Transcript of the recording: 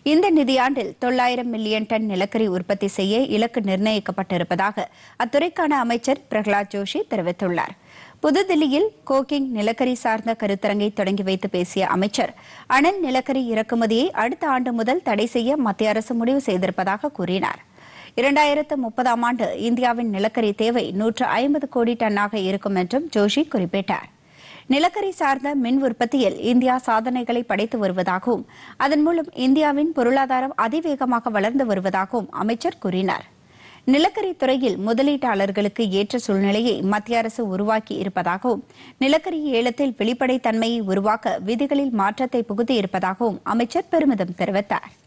இந்த நிதியாண்டில் தொள்ளாயிரம் மில்லியன் டன் நிலக்கரி உற்பத்தி செய்ய இலக்கு நிர்ணயிக்கப்பட்டிருப்பதாக அத்துறைக்கான அமைச்சர் பிரகலாத் ஜோஷி தெரிவித்துள்ளார் புதுதில்லியில் கோக்கிங் நிலக்கரி சார்ந்த கருத்தரங்கை தொடங்கி வைத்து பேசிய அமைச்சர் அனல் நிலக்கரி இறக்குமதியை அடுத்த ஆண்டு முதல் தடை செய்ய மத்திய அரசு முடிவு செய்திருப்பதாக கூறினார் இரண்டாயிரத்து முப்பதாம் ஆண்டு இந்தியாவின் நிலக்கரி தேவை நூற்று ஐம்பது கோடி டன்னாக இருக்கும் என்றும் ஜோஷி குறிப்பிட்டார் நிலக்கரி சார்ந்த மின் உற்பத்தியில் இந்தியா சாதனைகளை படைத்து வருவதாகவும் அதன் மூலம் இந்தியாவின் பொருளாதாரம் அதிவேகமாக வளர்ந்து வருவதாகவும் அமைச்சர் கூறினார் நிலக்கரி துறையில் முதலீட்டாளர்களுக்கு ஏற்ற சூழ்நிலையை மத்திய அரசு உருவாக்கி இருப்பதாகவும் நிலக்கரி ஏலத்தில் வெளிப்படைத்தன்மையை உருவாக்க விதிகளில் மாற்றத்தை புகுத்தி இருப்பதாகவும் அமைச்சர் பெருமிதம் தெரிவித்தார்